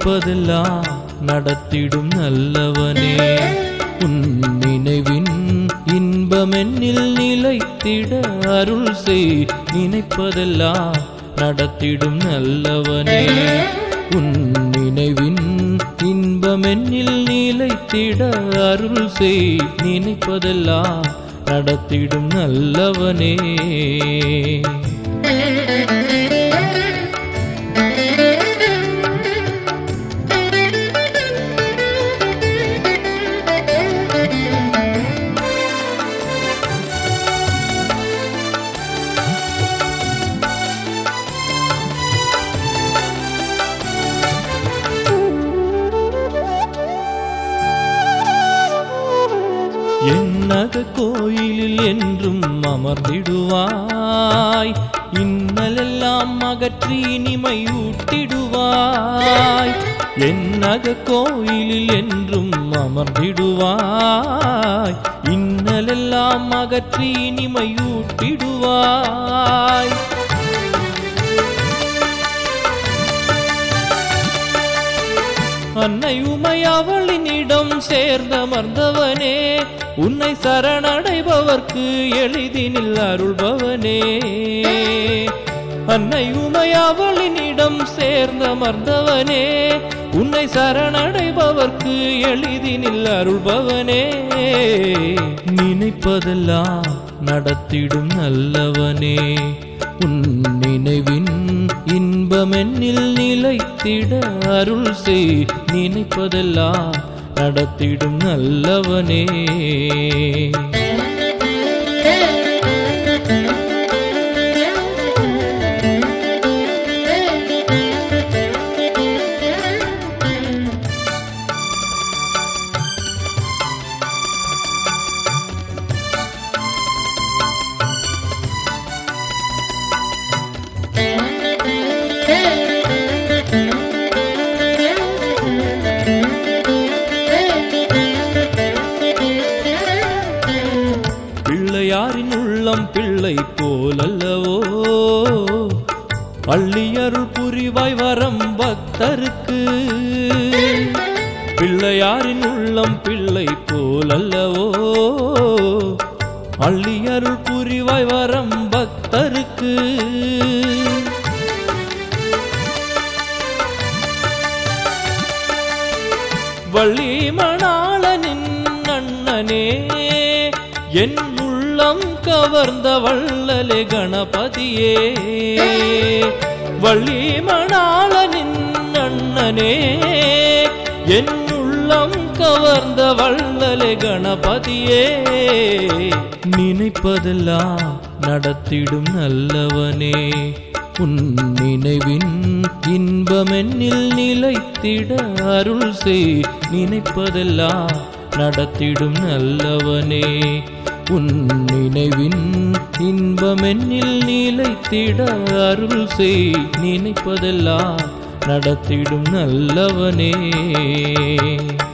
நினைப்பதெல்லாம் நடத்திடும் நல்லவனே உன் நினைவின் இன்பமென்னில் நிலைத்திட அருள் செய் நினைப்பதெல்லாம் நடத்திடும் நல்லவனே உன் நினைவின் இன்பமென்னில் நிலைத்திட அருள் செய் நினைப்பதெல்லாம் நடத்திடும் நல்லவனே என்னக கோயிலில் என்றும் அமர்ந்திடுவாய் இன்னலெல்லாம் அகற்றி இனிமை ஊட்டிடுவாய் என்னக கோயிலில் என்றும் அமர்ந்திடுவாய் இன்னலெல்லாம் அகற்றி இனிமை ஊட்டிடுவாய் அன்னை உமை அவளினிடம் சேர்ந்தமர்ந்தவனே உன்னை சரணடைபவர்க்கு எளிதினில் அருள்பவனே அன்னை உமை அவளினிடம் சேர்ந்தமர்ந்தவனே உன்னை சரணடைபவர்க்கு எளிதினில் அருள்பவனே நினைப்பதெல்லாம் நடத்திடும் நல்லவனே உன் நினைவின் இன்பமென்னில் நிலைத்திட அருள் செய் நினைப்பதெல்லாம் நடத்திடும் நல்லவனே பிள்ளையாரின் உள்ளம் பிள்ளை போலல்லவோ அள்ளியருள் புரிவாய் வரம் பக்தருக்கு பிள்ளையாரின் உள்ளம் பிள்ளை போலல்லவோ அள்ளியருள் புரிவாய் வரம் பக்தருக்கு வள்ளி மணாளனின் அண்ணனே என் உள்ளம் கவர்ந்த வள்ளலே கணபதியே வள்ளி மணாளனின் அண்ணனே என் உள்ளம் கவர்ந்த வள்ளலே கணபதியே நினைப்பதெல்லாம் நடத்திடும் நல்லவனே உன் நினைவின் இன்பமென்னில் நிலைத்திட அருள் செய் நினைப்பதெல்லாம் நடத்திடும் நல்லவனே உன் நினைவின் இன்பமென்னில் நிலைத்திட அருள் செய் நினைப்பதெல்லாம் நடத்திடும் நல்லவனே